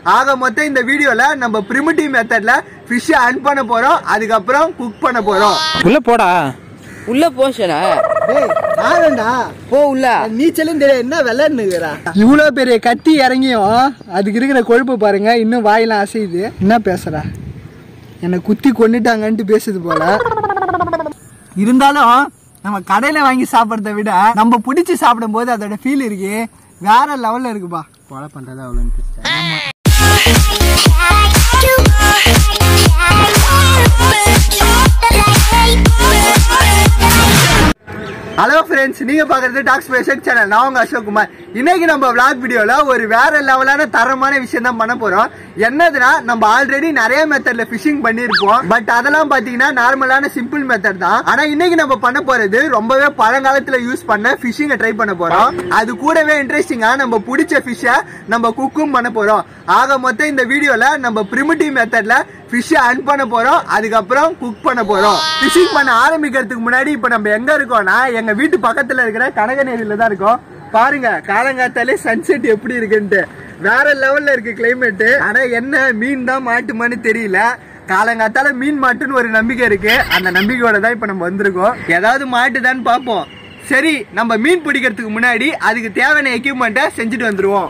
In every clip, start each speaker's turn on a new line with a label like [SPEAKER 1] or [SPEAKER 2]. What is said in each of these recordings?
[SPEAKER 1] ஆக மொத்தம் இந்த வீடியோல நம்ம பிரிமிட்டிவ் மெத்தட்ல ஃபிஷ் அன் பண்ண போறோம் அதுக்கப்புறம் குக் பண்ண போறோம்
[SPEAKER 2] உள்ள போடா
[SPEAKER 3] உள்ள போஷனா
[SPEAKER 1] டேய் ஆகண்டா
[SPEAKER 3] போ உள்ள
[SPEAKER 1] நீச்சலும் தெரியும் என்ன விளையாடுனுக்குறா இவ்வளோ பெரிய கத்தி இறங்கியும் அதுக்கு இருக்கிற கொழுப்பு பாருங்க இன்னும் வாயெல்லாம் அசையுது என்ன பேசுறா என்னை குத்தி கொண்டுட்டாங்கன்ட்டு பேசுது போல இருந்தாலும் நம்ம கடையில் வாங்கி சாப்பிட்றத விட நம்ம பிடிச்சி சாப்பிடும்போது அதோட ஃபீல் இருக்கு வேற லெவலில் இருக்குப்பா கொலை பண்ணுறது அவ்வளோ ஹலோ ஃப்ரெண்ட்ஸ் நீங்க பாக்குறது டாக்ஸ் பேசக் சேனல் நான் உங்க அசோக் குமார் இன்னைக்கு நம்ம vlog வீடியோல ஒரு வேற லெவலான தரமான விஷயம் தான் பண்ண போறோம் என்னதுன்னா நம்ம ஆல்ரெடி நிறைய மெத்தட்ல ஃபிஷிங் பண்ணியிருப்போம் பட் அதெல்லாம் பாத்தீங்கன்னா நார்மலான சிம்பிள் மெத்தட் தான் ஆனா இன்னைக்கு நம்ம பண்ண போறது ரொம்பவே பழங்காலத்துல யூஸ் பண்ண ஃபிஷிங்கை ட்ரை பண்ண போறோம் அது கூடவே இன்ட்ரெஸ்டிங்கா நம்ம பிடிச்ச ஃபிஷ்ஷை நம்ம குக்கும் பண்ண போறோம் ஆக மொத்தம் இந்த வீடியோல நம்ம பிரிமிட்டிவ் மெத்தட்ல ஃபிஷ் அன் பண்ண போறோம் அதுக்கப்புறம் குக் பண்ண போறோம் ஃபிஷிங் பண்ண ஆரம்பிக்கிறதுக்கு முன்னாடி இப்போ நம்ம எங்க இருக்கோம்னா எங்க வீட்டு பக்கத்துல இருக்கிற கனகநேரியில தான் இருக்கோம் பாருங்க காலங்காத்தாலே சன்செட் எப்படி இருக்குன்ட்டு வேற லெவல்ல இருக்கு கிளைமேட் ஆனா என்ன மீன் தான் மாட்டுமான்னு தெரியல காலங்காத்தால மீன் மாட்டுன்னு ஒரு நம்பிக்கை இருக்கு அந்த நம்பிக்கையோட தான் இப்ப நம்ம வந்திருக்கோம் ஏதாவது மாட்டுதான்னு பார்ப்போம் சரி நம்ம மீன் பிடிக்கிறதுக்கு முன்னாடி அதுக்கு தேவையான எக்யூப்மெண்ட்டை செஞ்சுட்டு வந்துருவோம்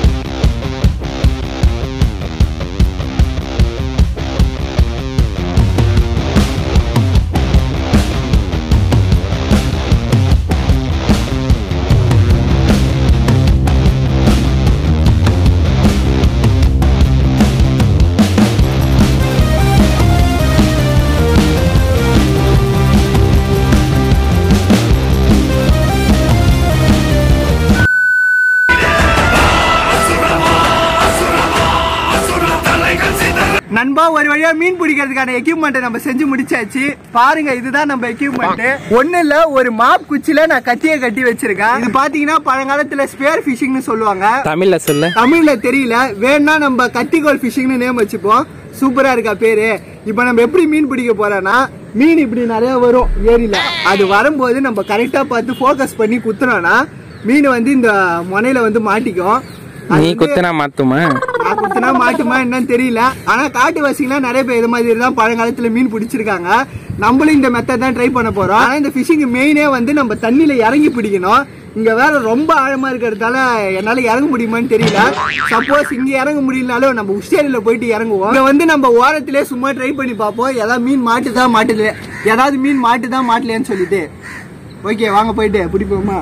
[SPEAKER 1] நண்பா ஒரு வழியா மீன் பிடிக்கிறதுக்கான எக்யூப்மெண்ட் நம்ம செஞ்சு முடிச்சாச்சு பாருங்க இதுதான் நம்ம எக்யூப்மெண்ட் ஒண்ணு இல்ல ஒரு மாப் குச்சில நான் கத்திய கட்டி வச்சிருக்கேன் இது பாத்தீங்கன்னா பழங்காலத்துல ஸ்பேர் ஃபிஷிங்னு சொல்லுவாங்க
[SPEAKER 2] தமிழ்ல சொல்லு
[SPEAKER 1] தமிழ்ல தெரியல வேணா நம்ம கத்திகோல் ஃபிஷிங்னு நேம் வச்சுப்போம் சூப்பரா இருக்கா பேரு இப்போ நம்ம எப்படி மீன் பிடிக்க போறோம்னா மீன் இப்படி நிறைய வரும் ஏரியில அது வரும்போது நம்ம கரெக்டா பார்த்து ஃபோக்கஸ் பண்ணி குத்துனோம்னா மீன் வந்து இந்த முனையில வந்து மாட்டிக்கும் அது
[SPEAKER 2] நீ
[SPEAKER 1] வந்து-
[SPEAKER 2] குத்துனா மாத்துமா
[SPEAKER 1] நான் குத்துனா மாட்டுமா என்னன்னு தெரியல ஆனா காட்டுவாசிங்களாம் நிறைய பேர் இது மாதிரி தான் பழங்காலத்துல மீன் பிடிச்சிருக்காங்க நம்மளும் இந்த மெத்தட் தான் ட்ரை பண்ண போறோம் ஆனா இந்த ஃபிஷிங் மெயினே வந்து நம்ம தண்ணியில இறங்கி பிடிக்கணும் இங்க வேற ரொம்ப ஆழமா இருக்கிறதால என்னால இறங்க முடியுமான்னு தெரியல சப்போஸ் இங்க இறங்க முடியலனாலும் நம்ம உஷ்டேரியில போயிட்டு இறங்குவோம் இங்க வந்து நம்ம ஓரத்திலே சும்மா ட்ரை பண்ணி பார்ப்போம் ஏதாவது மீன் மாட்டுதா மாட்டுது ஏதாவது மீன் மாட்டுதா மாட்டலையான்னு சொல்லிட்டு ஓகே வாங்க போயிட்டு பிடிப்போமா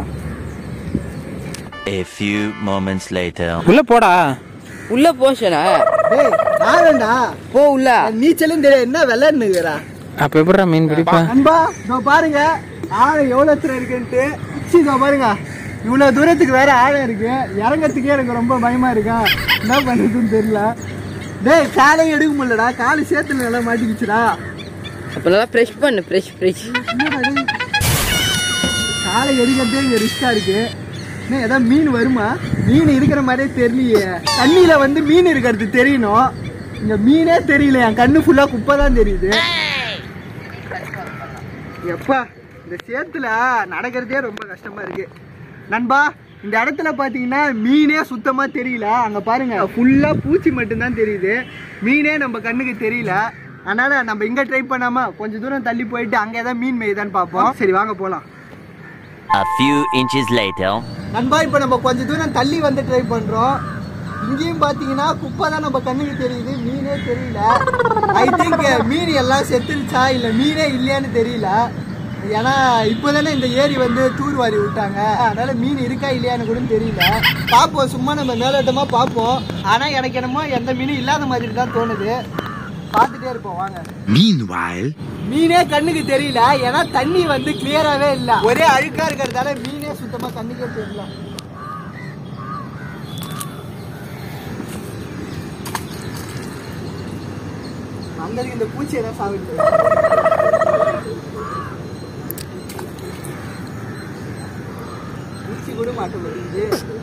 [SPEAKER 4] A few moments later.
[SPEAKER 2] உள்ள போடா
[SPEAKER 3] உள்ள போஷனா
[SPEAKER 1] டேய் ஆகண்டா
[SPEAKER 3] போ உள்ள
[SPEAKER 1] நீச்சலும் தெரியும் என்ன விளையாடுனுக்குறா
[SPEAKER 2] அப்ப எப்படா மீன் பிடிப்பா
[SPEAKER 1] அன்பா இதோ பாருங்க ஆழம் எவ்வளோ தூரம் இருக்குன்ட்டு சி, இதோ பாருங்க இவ்வளோ தூரத்துக்கு வேற ஆழம் இருக்கு இறங்கறதுக்கே எனக்கு ரொம்ப பயமா இருக்கா என்ன பண்ணுறதுன்னு தெரியல டேய் காலையும் எடுக்க முடியலடா காலு சேத்துல நல்லா மாட்டிக்கிச்சுடா
[SPEAKER 3] அப்ப நல்லா ஃப்ரெஷ் பண்ணு ஃப்ரெஷ் ஃப்ரெஷ்
[SPEAKER 1] என்னடா இது? காலை எடுக்கிறதே இங்கே ரிஸ்கா இருக்கு என்ன ஏதாவது மீன் வருமா மீன் இருக்கிற மாதிரியே தெரியலையே தண்ணியில வந்து மீன் இருக்கிறது தெரியணும் இங்க மீனே தெரியல என் கண்ணு ஃபுல்லா குப்பை தான் தெரியுது எப்பா இந்த சேத்துல நடக்கிறதே ரொம்ப கஷ்டமா இருக்கு நண்பா இந்த இடத்துல பாத்தீங்கன்னா மீனே சுத்தமா தெரியல அங்க பாருங்க ஃபுல்லா பூச்சி மட்டும்தான் தெரியுது மீனே நம்ம கண்ணுக்கு தெரியல அதனால நம்ம இங்க ட்ரை பண்ணாம கொஞ்ச தூரம் தள்ளி போயிட்டு அங்க ஏதாவது மீன் மேய்தான்னு பார்ப்போம் சரி வாங்க போலாம்
[SPEAKER 4] A few inches later.
[SPEAKER 1] நண்பா இப்போ நம்ம கொஞ்ச தூரம் தள்ளி வந்து ட்ரை பண்றோம் இங்கேயும் பாத்தீங்கன்னா குப்பை தான் நம்ம கண்ணுக்கு தெரியுது மீனே தெரியல ஐ திங்க் மீன் எல்லாம் செத்துருச்சா இல்ல மீனே இல்லையான்னு தெரியல ஏன்னா இப்போதானே இந்த ஏரி வந்து தூர்வாரி விட்டாங்க அதனால மீன் இருக்கா இல்லையான்னு கூட தெரியல பார்ப்போம் சும்மா நம்ம மேலோட்டமா பார்ப்போம் ஆனா எனக்கு என்னமோ எந்த மீனும் இல்லாத மாதிரி தான் தோணுது பார்த்துட்டே இருப்போம் வாங்க
[SPEAKER 5] Meanwhile,
[SPEAKER 1] மீனே கண்ணுக்கு தெரியல ஏன்னா தண்ணி வந்து கிளியராவே இல்ல ஒரே அழுக்கா இருக்கிறதால மீனே சுத்தமா கண்ணுக்கே தெரியல அங்க இந்த பூச்சி எல்லாம் சாப்பிட்டு பூச்சி கூட மாட்ட முடியுது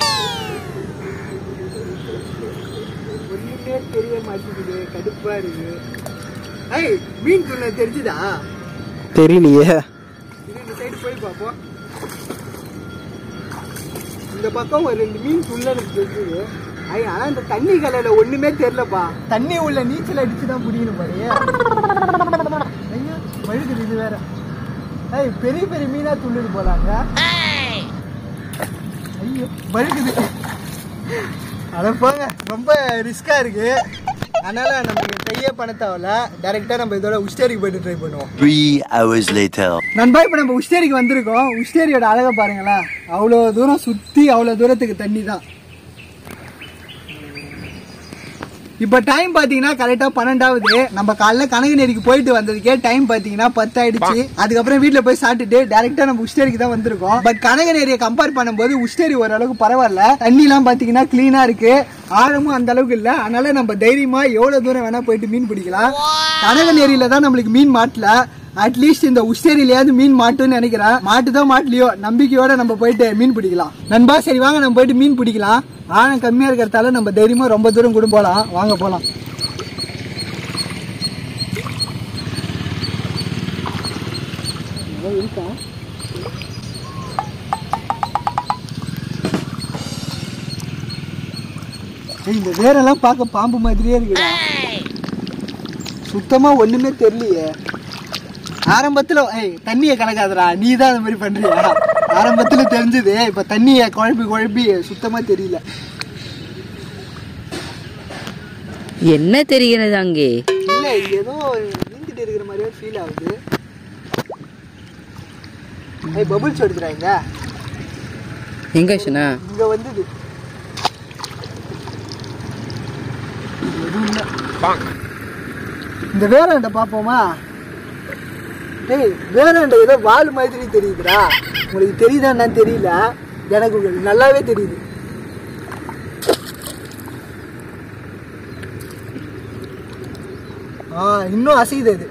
[SPEAKER 1] ஒண்ணுமே தெரிய மாட்டேங்குது கடுப்பா இருக்கு ஏய் மீன் துண்ண தெரிஞ்சுதா
[SPEAKER 2] தெரியலையே
[SPEAKER 1] இது இந்த சைடு போய் பார்ப்போம் இந்த பக்கம் ஒரு ரெண்டு மீன் துள்ள எனக்கு தெரிஞ்சுது ஐய் ஆனா இந்த தண்ணி கலையில ஒண்ணுமே தெரியலப்பா தண்ணி உள்ள நீச்சல் அடிச்சு தான் பிடிக்கணும் பாரு ஐயோ வழுக்குது இது வேற ஐய் பெரிய பெரிய மீனா துள்ளுது போலாங்க ஐயோ வழுக்குது அட போங்க ரொம்ப ரிஸ்கா இருக்கு அதனால நம்ம கையே பண்ண தேவையில்ல டைரக்டா நம்ம இதோட உஸ்டேரிக்கு போயிட்டு ட்ரை பண்ணுவோம்
[SPEAKER 4] Three hours later.
[SPEAKER 1] நண்பா இப்போ நம்ம உஸ்டேரிக்கு வந்திருக்கோம் உஸ்டேரியோட அழகை பாருங்களேன் அவ்வளோ தூரம் சுற்றி அவ்வளோ தூரத்துக்கு தண்ணி தான் இப்போ டைம் பார்த்தீங்கன்னா கரெக்டாக பன்னெண்டாவது நம்ம காலைல கனகநேரிக்கு போயிட்டு வந்ததுக்கே டைம் பார்த்தீங்கன்னா பத்து ஆயிடுச்சு அதுக்கப்புறம் வீட்டில் போய் சாப்பிட்டுட்டு டேரெக்டாக நம்ம உஸ்டேரிக்கு தான் வந்திருக்கோம் பட் கனகநேரியை கம்பேர் பண்ணும்போது உஸ்டேரி ஓரளவுக்கு பரவாயில்ல தண்ணிலாம் பார்த்தீங்கன்னா க்ளீனாக இருக்கு ஆழமும் அந்த அளவுக்கு இல்லை அதனால நம்ம தைரியமா எவ்வளோ தூரம் வேணா போயிட்டு மீன் பிடிக்கலாம் கனகநேரியில தான் நம்மளுக்கு மீன் மாட்டல அட்லீஸ்ட் இந்த உஸ்டேரியிலயாவது மீன் மாட்டுன்னு நினைக்கிறேன் மாட்டுதோ மாட்டலையோ நம்பிக்கையோட நம்ம போயிட்டு மீன் பிடிக்கலாம் நண்பா சரி வாங்க நம்ம போயிட்டு மீன் பிடிக்கலாம் ஆழம் கம்மியா இருக்கிறதால நம்ம தைரியமா ரொம்ப தூரம் கூட போலாம் வாங்க போலாம் ஏதோ இருக்கா? ஏய், இந்த வேரெல்லாம் பார்க்க பாம்பு மாதிரியே இருக்குடா சுத்தமா ஒண்ணுமே தெரியலையே ஆரம்பத்துல ஏய் தண்ணியை கலக்காதடா நீ தான் அந்த மாதிரி பண்றியா ஆரம்பத்துல தெரிஞ்சது இப்ப தண்ணியை குழப்பி குழப்பி சுத்தமா தெரியல
[SPEAKER 3] என்ன தெரிகிறது அங்கே
[SPEAKER 1] இல்ல இது ஏதோ நீந்திட்டு இருக்கிற மாதிரியே ஃபீல் ஆகுது ஏய் பபுள்ஸ் எடுத்துறாங்க
[SPEAKER 3] எங்க சொன்னா
[SPEAKER 1] இங்க வந்தது எதுவும் இல்ல. இந்த வேறாண்ட பாப்போமா டேய் வேறாண்ட ஏதோ வால் மாதிரி தெரியுதுடா உங்களுக்கு தெரியுதா என்னன்னு தெரியல எனக்கு உங்களுக்கு நல்லாவே தெரியுது ஆ இன்னும் அசையுது அது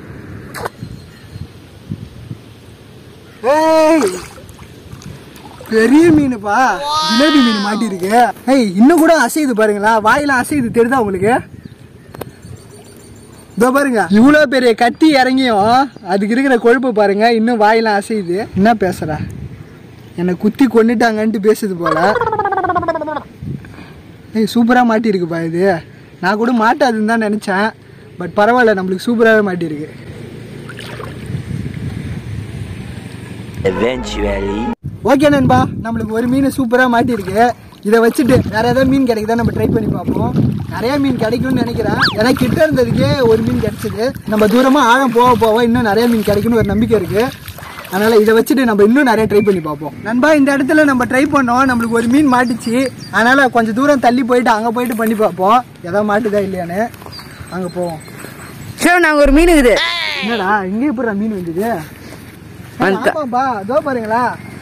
[SPEAKER 1] ஏய் பெரிய மீனுப்பா ஜிலேபி மீன் மாட்டிருக்கு ஏய் இன்னும் கூட அசையுது பாருங்களா வாயில அசையுது தெரியுதா உங்களுக்கு இதோ பாருங்க இவ்வளோ பெரிய கட்டி இறங்கியும் அதுக்கு இருக்கிற கொழுப்பு பாருங்க இன்னும் வாயெல்லாம் அசையுது என்ன பேசுறா என்னை குத்தி கொண்டுட்டாங்கன்ட்டு பேசுது போல ஏய் சூப்பராக மாட்டியிருக்குப்பா இது நான் கூட மாட்டாதுன்னு தான் நினச்சேன் பட் பரவாயில்ல நம்மளுக்கு சூப்பராகவே மாட்டியிருக்கு
[SPEAKER 4] Eventually.
[SPEAKER 1] ஓகே நண்பா நம்மளுக்கு ஒரு மீன் சூப்பராக மாட்டியிருக்கு இதை வச்சுட்டு வேற ஏதாவது மீன் கிடைக்குதா நம்ம ட்ரை பண்ணி பார்ப்போம் நிறைய மீன் கிடைக்கும்னு நினைக்கிறேன் ஏன்னா கிட்ட இருந்ததுக்கே ஒரு மீன் கிடைச்சது நம்ம தூரமாக ஆழம் போக போக இன்னும் நிறைய மீன் கிடைக்கும்னு ஒரு நம்பிக்கை இருக்கு அதனால இதை வச்சுட்டு நம்ம இன்னும் நிறைய ட்ரை பண்ணி பார்ப்போம் நண்பா இந்த இடத்துல நம்ம ட்ரை பண்ணோம் நம்மளுக்கு ஒரு மீன் மாட்டுச்சு அதனால கொஞ்சம் தூரம் தள்ளி போயிட்டு அங்கே போயிட்டு பண்ணி பார்ப்போம் ஏதாவது மாட்டுதா இல்லையான்னு அங்கே போவோம்
[SPEAKER 3] சரி நாங்க ஒரு மீன் இருக்குது
[SPEAKER 1] என்னடா இங்கே எப்படி மீன் வந்தது
[SPEAKER 3] வந்துட்டா.
[SPEAKER 1] ஆமாப்பா அதோ பாருங்களா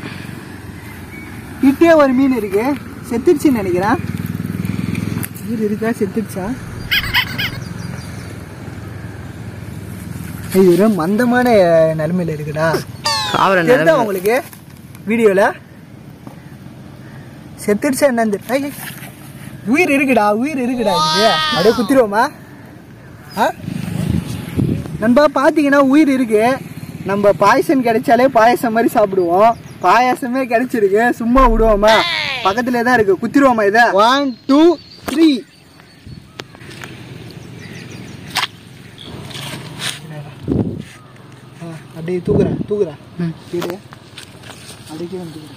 [SPEAKER 1] கிட்டே ஒரு மீன் இருக்கு செத்துடுச்சுன்னு நினைக்கிறேன் மீன் இருக்கா செத்துடுச்சா இது ஒரு மந்தமான நிலைமையில இருக்குடா
[SPEAKER 3] சாவர
[SPEAKER 1] தெரியுதா
[SPEAKER 3] நிலைமை
[SPEAKER 1] உங்களுக்கு வீடியோல செத்துடுச்சா என்னன்னு தெரியல. ஐய், ஐய். உயிர் இருக்குடா உயிர் இருக்குடா இது அப்படியே குத்திருவோமா ஆ நண்பா பார்த்தீங்கன்னா உயிர் இருக்கு நம்ம பாயசம் கிடைச்சாலே பாயசம் மாதிரி சாப்பிடுவோம் பாயாசமே கிடைச்சிருக்கு சும்மா விடுவோமா பக்கத்துல தான் இருக்கு குத்திருவோமா இதை ஒன் டூ த்ரீ அப்படியே தூக்குறேன் தூக்குறேன் கீழே அப்படியே கீழே தூக்குறேன்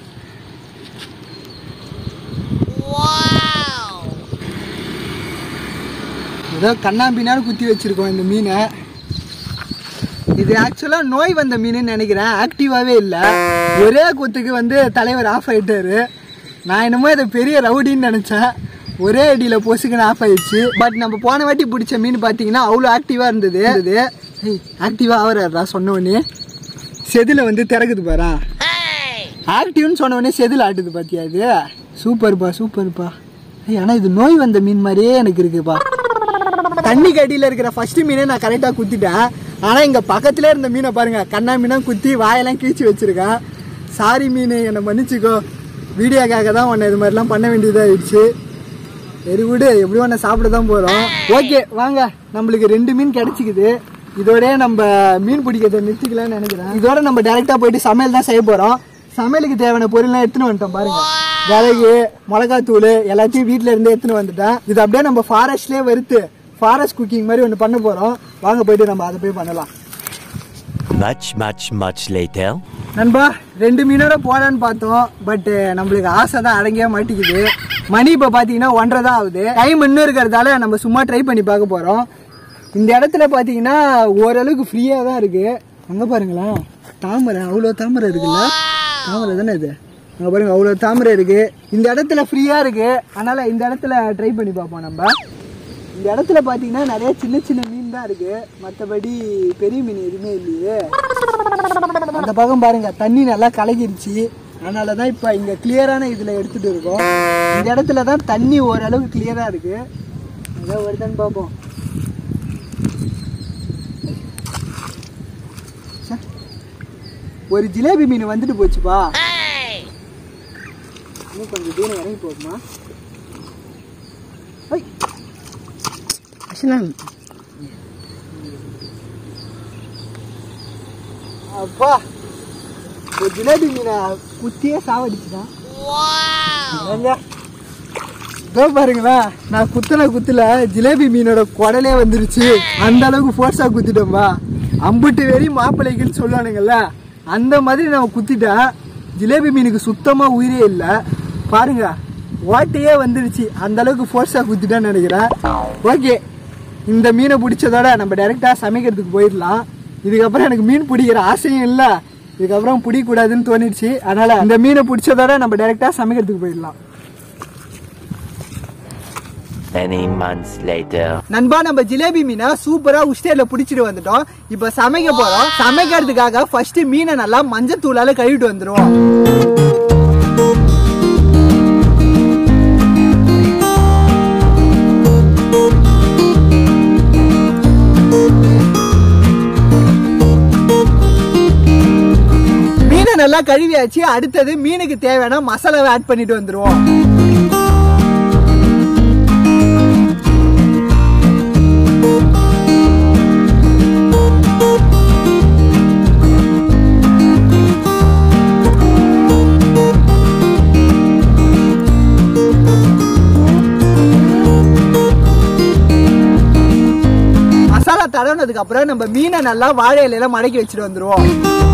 [SPEAKER 1] ஏதோ கண்ணாம்பினாலும் குத்தி வச்சிருக்கோம் இந்த மீனை இது ஆக்சுவலாக நோய் வந்த மீனுன்னு நினைக்கிறேன் ஆக்டிவாகவே இல்லை ஒரே குத்துக்கு வந்து தலைவர் ஆஃப் ஆயிட்டாரு நான் என்னமோ இதை பெரிய ரவுடின்னு நினச்சேன் ஒரே அடியில் பொசுக்குன்னு ஆஃப் ஆயிடுச்சு பட் நம்ம போன வாட்டி பிடிச்ச மீன் பார்த்தீங்கன்னா அவ்வளோ ஆக்டிவாக இருந்தது இருந்தது ஆக்டிவாக ஆகிறாரா சொன்ன உடனே செதில் வந்து திறக்குது பாரா ஆக்டிவ்னு சொன்ன உடனே செதில் ஆட்டுது பார்த்தியா இது சூப்பர்ப்பா சூப்பர்ப்பா ஏய் ஆனால் இது நோய் வந்த மீன் மாதிரியே எனக்கு இருக்குப்பா தண்ணி கடியில் இருக்கிற ஃபர்ஸ்ட் மீனை நான் கரெக்டாக குத்திட்டேன் ஆனால் இங்கே பக்கத்துல இருந்த மீனை பாருங்க கண்ணா மீனா குத்தி வாயெல்லாம் கீழ்ச்சி வச்சிருக்கேன் சாரி மீன் என்னை மன்னிச்சுக்கோ வீடியோக்காக தான் உன்னை இது மாதிரிலாம் பண்ண வேண்டியதாகிடுச்சு சரி விடு எப்படி ஒன்று சாப்பிட தான் போகிறோம் ஓகே வாங்க நம்மளுக்கு ரெண்டு மீன் கிடைச்சிக்குது இதோடய நம்ம மீன் பிடிக்கிறத நிறுத்திக்கலாம்னு நினைக்கிறேன் இதோட நம்ம டேரெக்டாக போயிட்டு சமையல் தான் செய்ய போகிறோம் சமையலுக்கு தேவையான பொருள்லாம் எடுத்துன்னு வந்துட்டோம் பாருங்க விறகு மிளகாத்தூள் எல்லாத்தையும் வீட்ல இருந்து எடுத்துன்னு வந்துட்டேன் இது அப்படியே நம்ம ஃபாரஸ்ட்லயே வறுத்து ஃபாரஸ்ட் குக்கிங் மாதிரி ஒன்று பண்ண போறோம் வாங்க போயிட்டு நம்ம அதை போய் பண்ணலாம்
[SPEAKER 4] Much, much, much later.
[SPEAKER 1] நண்பா ரெண்டு மீனோட போலான்னு பார்த்தோம் பட் நம்மளுக்கு ஆசை தான் அடங்கவே மாட்டேங்குது மணி இப்போ பார்த்தீங்கன்னா ஒன்றரை தான் ஆகுது டைம் இன்னும் இருக்கிறதால நம்ம சும்மா ட்ரை பண்ணி பார்க்க போகிறோம் இந்த இடத்துல பார்த்தீங்கன்னா ஓரளவுக்கு ஃப்ரீயாக தான் இருக்குது அங்கே பாருங்களேன் தாமரை அவ்வளோ தாமரை இருக்குல்ல தாமரை தானே இது அங்கே பாருங்க அவ்வளோ தாமரை இருக்குது இந்த இடத்துல ஃப்ரீயாக இருக்குது அதனால் இந்த இடத்துல ட்ரை பண்ணி பார்ப்போம் நம்ம இந்த இடத்துல பார்த்தீங்கன்னா நிறைய சின்ன சின்ன மீன் தான் இருக்கு மற்றபடி பெரிய மீன் எதுவுமே இல்லையே அந்த பக்கம் பாருங்க தண்ணி நல்லா கலகிருச்சு அதனால தான் இப்போ இங்கே கிளியரான இதில் எடுத்துட்டு இருக்கோம் இந்த இடத்துல தான் தண்ணி ஓரளவுக்கு கிளியராக இருக்கு ஏதோ வருதான்னு பார்ப்போம் ச்சே. ஒரு ஜிலேபி மீன் வந்துட்டு போச்சுப்பா இன்னும் கொஞ்சம் தூரம் இறங்கி போகுமா ஐ
[SPEAKER 3] அர்ச்சனா
[SPEAKER 1] அப்பா ஒரு ஜிலேபி மீனை குத்தியே சாவடிச்சுதான் ஏங்க? இதோ பாருங்களா நான் குத்துன குத்துல ஜிலேபி மீனோட குடலே வந்துருச்சு அந்த அளவுக்கு ஃபோர்ஸா குத்திட்டோம்பா அம்புட்டு வெறி மாப்பிள்ளைக்குன்னு சொல்லுவானுங்கல்ல அந்த மாதிரி நான் குத்திட்டேன் ஜிலேபி மீனுக்கு சுத்தமா உயிரே இல்லை பாருங்க ஓட்டையே வந்துருச்சு அந்த அளவுக்கு ஃபோர்ஸா குத்திட்டேன்னு நினைக்கிறேன் ஓகே இந்த மீனை பிடிச்சதோட நம்ம டைரெக்டா சமைக்கிறதுக்கு போயிடலாம் இதுக்கப்புறம் எனக்கு மீன் பிடிக்கிற ஆசையும் இல்லை இதுக்கப்புறம் பிடிக்கூடாதுன்னு தோணிடுச்சு அதனால இந்த மீனை பிடிச்சதோட நம்ம டைரெக்டா சமைக்கிறதுக்கு போயிடலாம்
[SPEAKER 4] Many months later.
[SPEAKER 1] நண்பா நம்ம ஜிலேபி மீனை சூப்பரா உஷ்டேர்ல பிடிச்சிட்டு வந்துட்டோம் இப்போ சமைக்க போறோம் சமைக்கிறதுக்காக ஃபர்ஸ்ட் மீனை நல்லா மஞ்சத்தூளால கழுவிட்டு வந்துருவோம் மீனை நல்லா கழுவியாச்சு அடுத்தது மீனுக்கு தேவையான மசாலாவை ஆட் பண்ணிட்டு வந்துருவோம் மசாலா தடவினதுக்கு அப்புறம் நம்ம மீனை நல்லா வாழை இலையில மடக்கி வச்சுட்டு வந்துருவோம்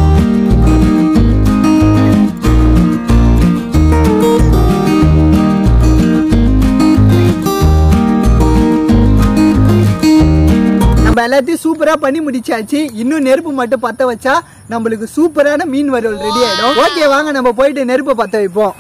[SPEAKER 1] நம்ம எல்லாத்தையும் சூப்பரா பண்ணி முடிச்சாச்சு இன்னும் நெருப்பு மட்டும் பத்த வச்சா நம்மளுக்கு சூப்பரான மீன் வறுவல் ரெடி ஆயிடும் ஓகே வாங்க நம்ம போயிட்டு நெருப்பு பத்த வைப்போம்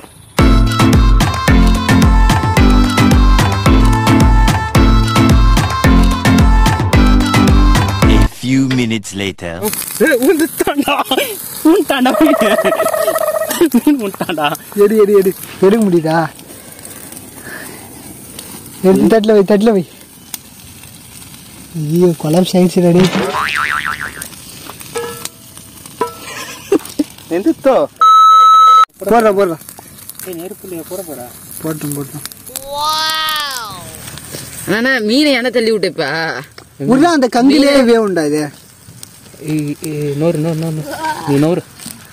[SPEAKER 4] A few minutes later.
[SPEAKER 2] உண்டாண்டா உண்டாண்டா மீன் உண்டாண்டா
[SPEAKER 1] எடு எடு எடு எடுக்க முடியுதா எடுத்து தட்டில் வை தட்டில் வை ஐயோ கொலம் சயின்ஸ் ரெடி
[SPEAKER 2] எந்தித்தோ
[SPEAKER 1] போடுறேன் போடுறேன்
[SPEAKER 2] நெருப்புலையே போட போறா
[SPEAKER 1] போட்டோம் போட்டோம்
[SPEAKER 3] அண்ணா மீனை எண்ணெய் தள்ளி விட்டுப்பா
[SPEAKER 1] உள்ள அந்த கங்கிலே வேவுண்டா இது
[SPEAKER 2] நோறு நோறு நோறு நோறு. நீ நோறு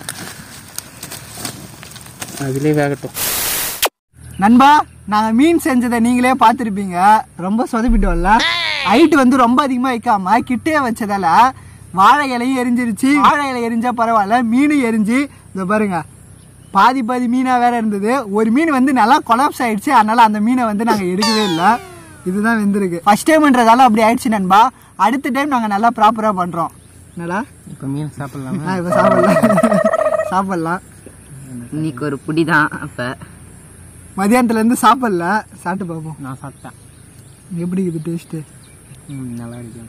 [SPEAKER 2] அதிலே வேகட்டும்
[SPEAKER 1] நண்பா நாங்கள் மீன் செஞ்சதை நீங்களே பார்த்துருப்பீங்க ரொம்ப சொதப்பிட்டோம்ல ஹைட் வந்து ரொம்ப அதிகமாக வைக்காம கிட்டே வச்சதால வாழை இலையும் எரிஞ்சிருச்சு வாழை இலை எரிஞ்சா பரவாயில்ல மீனும் எரிஞ்சு இந்த பாருங்க பாதி பாதி மீனாக வேற இருந்தது ஒரு மீன் வந்து நல்லா கொலாப்ஸ் ஆயிடுச்சு அதனால அந்த மீனை வந்து நாங்கள் எடுக்கவே இல்லை இதுதான் வெந்திருக்கு ஃபர்ஸ்ட் டைம்ன்றதால அப்படி ஆயிடுச்சு நண்பா அடுத்த டைம் நாங்கள் நல்லா ப்ராப்பராக பண்ணுறோம் என்னடா
[SPEAKER 2] இப்போ மீன் சாப்பிடலாமா
[SPEAKER 1] ஆ இப்போ சாப்பிடலாம் சாப்பிடலாம்
[SPEAKER 3] இன்னைக்கு ஒரு புடி தான் அப்ப
[SPEAKER 1] மதியானத்துலேருந்து சாப்பிடல சாப்பிட்டு பார்ப்போம்
[SPEAKER 2] நான் சாப்பிட்டேன்
[SPEAKER 1] எப்படி இருக்குது டேஸ்ட்டு
[SPEAKER 2] ம் நல்லா இருக்கு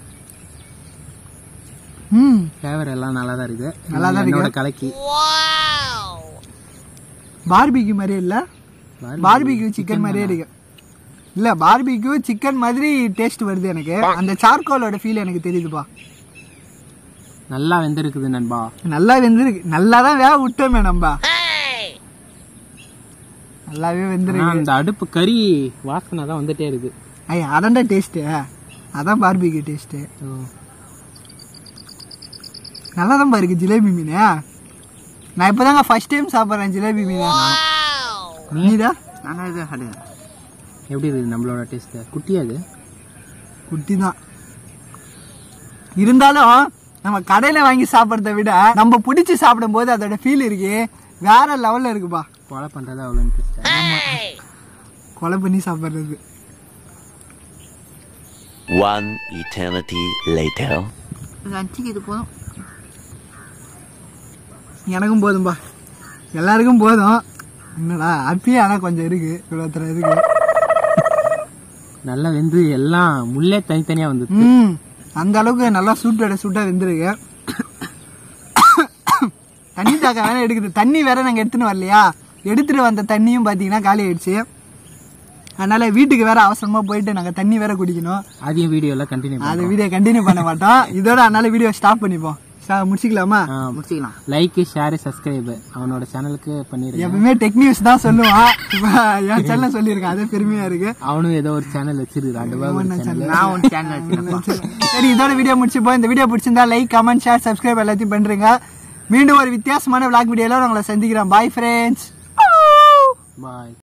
[SPEAKER 1] ம்
[SPEAKER 2] ஃப்ளேவர் எல்லாம் நல்லா தான் இருக்கு
[SPEAKER 1] நல்லா தான் இருக்கு.
[SPEAKER 2] என்னோட கலக்கி
[SPEAKER 1] பார்பிக்யூ மாதிரி இல்ல பார்பிக்யூ சிக்கன் மாதிரியே இருக்கு இல்ல பார்பிக்யூ சிக்கன் மாதிரி டேஸ்ட் வருது எனக்கு அந்த சார்கோலோட ஃபீல் எனக்கு தெரியுதுப்பா
[SPEAKER 2] நல்லா வெந்திருக்குது நண்பா
[SPEAKER 1] நல்லா வெந்திருக்கு நல்லா தான் வேக விட்டோமே நம்ம நல்லாவே
[SPEAKER 2] ஆனா
[SPEAKER 1] வெந்திருக்கு
[SPEAKER 2] அந்த அடுப்பு கறி வாசனை தான் வந்துட்டே இருக்கு
[SPEAKER 1] ஐயா அதான்டா டேஸ்ட்டு அதான் பார்பிக்யூ டேஸ்ட்டு நல்லா தான் இருக்கு ஜிலேபி மீன் நான் இப்போதாங்க ஃபர்ஸ்ட் டைம் சாப்பிட்றேன் ஜிலேபி மீன் நீடா
[SPEAKER 3] நான் இது அடு
[SPEAKER 2] எப்படி இருக்குது நம்மளோட டேஸ்ட்டு குட்டியா அது
[SPEAKER 1] குட்டி தான் இருந்தாலும் நம்ம கடையில வாங்கி சாப்பிட்றத விட நம்ம பிடிச்சி சாப்பிடும்போது அதோட ஃபீல் இருக்கு வேற லெவல்ல இருக்குப்பா
[SPEAKER 2] கொலை பண்ணுறது அவ்வளோ இன்ட்ரெஸ்டாக
[SPEAKER 1] கொலை பண்ணி சாப்பிட்றது
[SPEAKER 4] One eternity later.
[SPEAKER 3] லஞ்சுக்கு இது போதும்
[SPEAKER 1] எனக்கும் போதும்பா எல்லாருக்கும் போதும் என்னடா அப்பயும் ஆனால் கொஞ்சம் இருக்கு இவ்வளோ இருக்கு
[SPEAKER 2] நல்லா வெந்து எல்லாம் முள்ளே தனித்தனியாக வந்து
[SPEAKER 1] ம் அந்த அளவுக்கு நல்லா சூட்டோட சூட்டாக வெந்திருக்கு தண்ணி தாக்கம் வேற எடுக்குது தண்ணி வேற நாங்கள் எடுத்துன்னு வரலையா எடுத்துட்டு வந்த தண்ணியும் பார்த்தீங்கன்னா காலி ஆயிடுச்சு அதனால வீட்டுக்கு வேற அவசரமா போயிட்டு நாங்கள் தண்ணி வேற குடிக்கணும்
[SPEAKER 2] அதையும் வீடியோவில் கண்டினியூ
[SPEAKER 1] அது வீடியோ கண்டினியூ பண்ண மாட்டோம் இதோட அதனால வீடியோ ஸ்டாப் பண்ணிப்போம் ஸ்டா- முடிச்சுக்கலாமா
[SPEAKER 3] முடிச்சுக்கலாம்
[SPEAKER 2] லைக்கு ஷேரு சப்ஸ்கிரைபு அவனோட சேனலுக்கு பண்ணிருக்கேன்
[SPEAKER 1] எப்பவுமே டெக் நியூஸ் தான் சொல்லுவான் இப்போ என் சேனல் சொல்லியிருக்கேன் அதே பெருமையா இருக்கு
[SPEAKER 2] அவனும் ஏதோ ஒரு சேனல் வச்சிருக்கான் சேனல்
[SPEAKER 3] நான் ஒன்று சேனல் வச்சுருப்பேன்
[SPEAKER 1] சரி இதோட வீடியோ முடிச்சுப்போம் இந்த வீடியோ பிடிச்சிருந்தா லைக் கமெண்ட் ஷேர் சப்ஸ்கிரைப் எல்லாத்தையும் பண்றீங்க மீண்டும் ஒரு வித்தியாசமான vlog வீடியோல உங்களை சந்திக்கிறேன் பாய் ஃப்ரெண்ட்ஸ்
[SPEAKER 2] பாய்